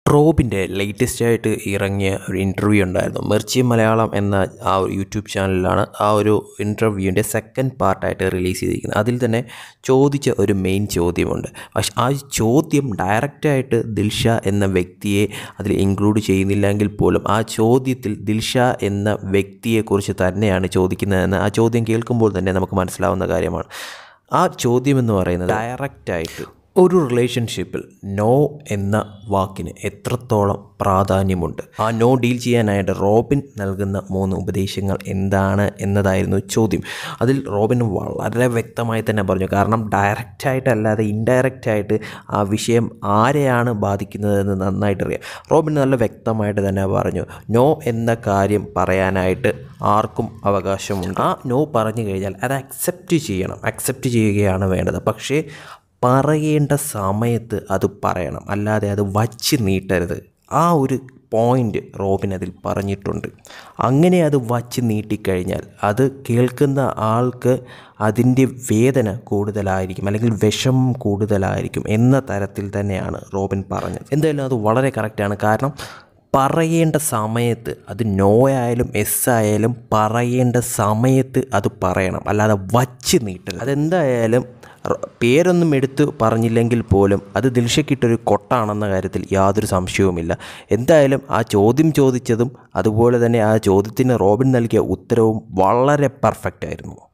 റോബിൻ്റെ latest ആയിട്ട് ഇറങ്ങിയ ഒരു ഇൻ്റർവ്യൂ ഉണ്ടായിരുന്നു മിർച്ചി മലയാളം എന്ന ആ ഒരു യൂട്യൂബ് ചാനലിലാണ് ആ ഒരു ഇൻ്റർവ്യൂവിൻ്റെ സെക്കൻഡ് പാർട്ടായിട്ട് റിലീസ് ചെയ്തിരിക്കുന്നത് അതിൽ തന്നെ ചോദിച്ച ഒരു മെയിൻ ചോദ്യമുണ്ട് പക്ഷെ ആ ചോദ്യം ഡയറക്റ്റായിട്ട് ദിൽഷ എന്ന വ്യക്തിയെ അതിൽ ഇൻക്ലൂഡ് ചെയ്യുന്നില്ലെങ്കിൽ പോലും ആ ചോദ്യത്തിൽ ദിൽഷ എന്ന വ്യക്തിയെക്കുറിച്ച് തന്നെയാണ് ചോദിക്കുന്നതെന്ന് ആ ചോദ്യം കേൾക്കുമ്പോൾ തന്നെ നമുക്ക് മനസ്സിലാവുന്ന കാര്യമാണ് ആ ചോദ്യം എന്ന് പറയുന്നത് ഡയറക്റ്റായിട്ട് ഒരു റിലേഷൻഷിപ്പിൽ നോ എന്ന വാക്കിന് എത്രത്തോളം പ്രാധാന്യമുണ്ട് ആ നോ ഡീൽ ചെയ്യാനായിട്ട് റോബിൻ നൽകുന്ന മൂന്ന് ഉപദേശങ്ങൾ എന്താണ് എന്നതായിരുന്നു ചോദ്യം അതിൽ റോബിൻ വളരെ വ്യക്തമായി തന്നെ പറഞ്ഞു കാരണം ഡയറക്റ്റായിട്ടല്ലാതെ ഇൻഡയറക്റ്റായിട്ട് ആ വിഷയം ആരെയാണ് ബാധിക്കുന്നതെന്ന് നന്നായിട്ട് അറിയാം റോബിൻ നല്ല വ്യക്തമായിട്ട് തന്നെ പറഞ്ഞു നോ എന്ന കാര്യം പറയാനായിട്ട് ആർക്കും അവകാശമുണ്ട് ആ നോ പറഞ്ഞു കഴിഞ്ഞാൽ അത് അക്സെപ്റ്റ് ചെയ്യണം അക്സെപ്റ്റ് ചെയ്യുകയാണ് വേണ്ടത് പക്ഷേ പറയേണ്ട സമയത്ത് അത് പറയണം അല്ലാതെ അത് വച്ച് നീട്ടരുത് ആ ഒരു പോയിൻ്റ് റോബിൻ അതിൽ പറഞ്ഞിട്ടുണ്ട് അങ്ങനെ അത് വച്ച് നീട്ടിക്കഴിഞ്ഞാൽ അത് കേൾക്കുന്ന ആൾക്ക് അതിൻ്റെ വേദന കൂടുതലായിരിക്കും അല്ലെങ്കിൽ വിഷമം കൂടുതലായിരിക്കും എന്ന തരത്തിൽ തന്നെയാണ് റോബിൻ പറഞ്ഞത് എന്തായാലും അത് വളരെ കറക്റ്റാണ് കാരണം പറയേണ്ട സമയത്ത് അത് നോ ആയാലും എസ് ആയാലും പറയേണ്ട സമയത്ത് അത് പറയണം അല്ലാതെ വച്ച് നീട്ടരുത് അതെന്തായാലും പേരൊന്നും എടുത്ത് പറഞ്ഞില്ലെങ്കിൽ പോലും അത് ദിൽഷയ്ക്കിട്ടൊരു കൊട്ടാണെന്ന കാര്യത്തിൽ യാതൊരു സംശയവുമില്ല എന്തായാലും ആ ചോദ്യം ചോദിച്ചതും അതുപോലെ തന്നെ ആ ചോദ്യത്തിന് റോബിൻ നൽകിയ ഉത്തരവും വളരെ പെർഫെക്റ്റ് ആയിരുന്നു